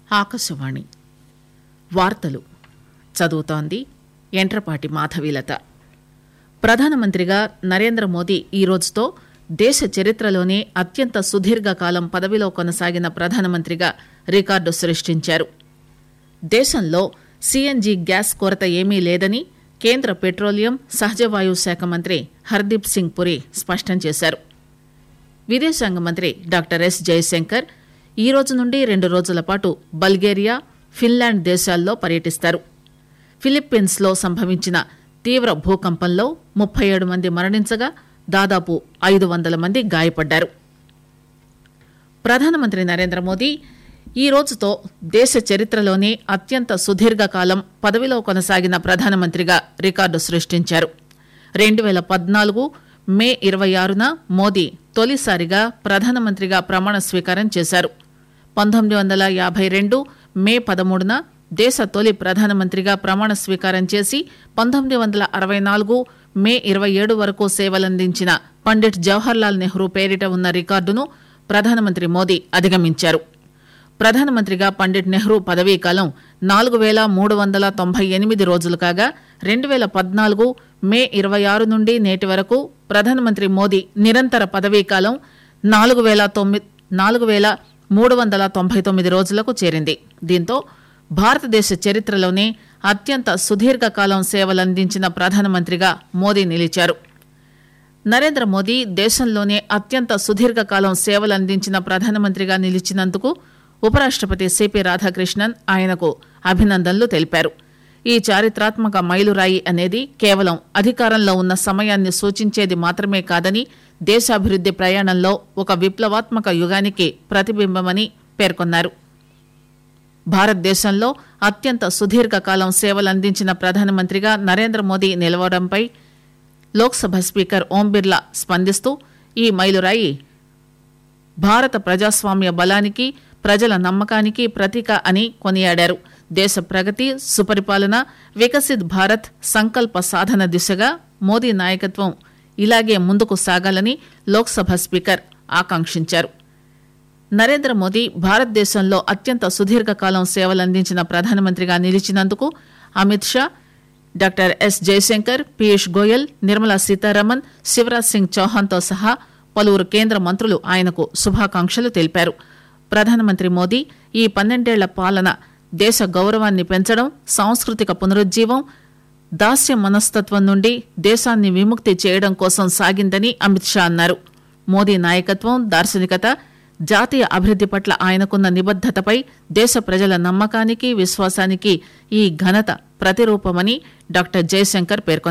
ఆకాశవాణి వార్తలు చదువుతోంది ఎంట్రపాటి మాధవీలత ప్రధానమంత్రిగా నరేంద్ర మోదీ ఈ రోజుతో దేశ చరిత్రలోనే అత్యంత సుదీర్ఘకాలం పదవిలో కొనసాగిన ప్రధానమంత్రిగా రికార్డు సృష్టించారు దేశంలో సీఎన్జీ గ్యాస్ కొరత ఏమీ లేదని కేంద్ర పెట్రోలియం సహజవాయు శాఖ మంత్రి హర్దీప్ సింగ్ పురి స్పష్టం చేశారు విదేశాంగ మంత్రి డాక్టర్ ఎస్ జయశంకర్ ఈ రోజు నుండి రెండు రోజుల పాటు బల్గేరియా ఫిన్లాండ్ దేశాల్లో పర్యటిస్తారు ఫిలిప్పీన్స్ లో సంభవించిన తీవ్ర భూకంపంలో ముప్పై ఏడు మంది మరణించగా దాదాపు ఐదు వందల మంది గాయపడ్డారు ప్రధానమంత్రి నరేంద్ర మోదీ ఈ రోజుతో దేశ చరిత్రలోనే అత్యంత సుదీర్ఘకాలం పదవిలో కొనసాగిన ప్రధానమంత్రిగా రికార్డు సృష్టించారు రెండు వేల పద్నాలుగు మే ఇరవై ఆరున మోదీ తొలిసారిగా ప్రధానమంత్రిగా ప్రమాణ స్వీకారం చేశారు పంతొమ్మిది వందల యాభై రెండు మే పదమూడున దేశ తొలి ప్రధానమంత్రిగా ప్రమాణ స్వీకారం చేసి పంతొమ్మిది వందల అరవై నాలుగు మే ఇరవై ఏడు వరకు సేవలందించిన పండిట్ జవహర్లాల్ నెహ్రూ పేరిట ఉన్న రికార్డును ప్రధానమంత్రి మోదీ అధిగమించారు ప్రధానమంత్రిగా పండిట్ నెహ్రూ పదవీకాలం నాలుగు వేల మూడు వందల తొంభై ఎనిమిది రోజులు కాగా రెండు వేల పద్నాలుగు మే ఇరవై ఆరు నుండి నేటి వరకు ప్రధానమంత్రి మోదీ నిరంతర పదవీకాలం నాలుగు వేల తొమ్మిది నాలుగు వేల మూడు వందల తొంభై తొమ్మిది రోజులకు చేరింది దీంతో భారతదేశ చరిత్రలోనే అత్యంత సుదీర్ఘకాలం సేవలందించిన ప్రధానమంత్రిగా మోదీ నిలిచారు నరేంద్ర మోదీ దేశంలోనే అత్యంత సుదీర్ఘకాలం సేవలందించిన ప్రధానమంత్రిగా నిలిచినందుకు ఉపరాష్టపతి సిపి రాధాకృష్ణన్ ఆయనకు అభినందనలు తెలిపారు ఈ చారిత్రాత్మక మైలురాయి అనేది కేవలం అధికారంలో ఉన్న సమయాన్ని సూచించేది మాత్రమే కాదని దేశాభివృద్ది ప్రయాణంలో ఒక విప్లవాత్మక యుగానికి ప్రతిబింబమని పేర్కొన్నారు భారతదేశంలో అత్యంత సుదీర్ఘకాలం సేవలందించిన ప్రధానమంత్రిగా నరేంద్ర మోదీ నిలవడంపై లోక్సభ స్పీకర్ ఓం బిర్లా స్పందిస్తూ ఈ మైలురాయి భారత ప్రజాస్వామ్య బలానికి ప్రజల నమ్మకానికి ప్రతీక అని కొనియాడారు దేశ ప్రగతి సుపరిపాలన వికసిత్ భారత్ సంకల్ప సాధన దిశగా మోదీ నాయకత్వం ఇలాగే ముందుకు సాగాలని లోక్సభ స్పీకర్ ఆకాంక్షించారు నరేంద్ర మోదీ భారతదేశంలో అత్యంత సుదీర్ఘకాలం సేవలందించిన ప్రధానమంత్రిగా నిలిచినందుకు అమిత్ షా డాక్టర్ ఎస్ జయశంకర్ పీయూష్ గోయల్ నిర్మలా సీతారామన్ శివరాజ్ సింగ్ చౌహాన్తో సహా పలువురు కేంద్ర మంత్రులు ఆయనకు శుభాకాంక్షలు తెలిపారు ప్రధానమంత్రి మోదీ ఈ పన్నెండేళ్ల పాలన దేశ గౌరవాన్ని పెంచడం సాంస్కృతిక పునరుజ్జీవం దాస్య మనస్తత్వం నుండి దేశాన్ని విముక్తి చేయడం కోసం సాగిందని అమిత్ షా అన్నారు మోదీ నాయకత్వం దార్శనికత జాతీయ అభివృద్ది పట్ల ఆయనకున్న నిబద్దతపై దేశ ప్రజల నమ్మకానికి విశ్వాసానికి ఈ ఘనత ప్రతిరూపమని డాక్టర్ జయశంకర్ పేర్కొన్నారు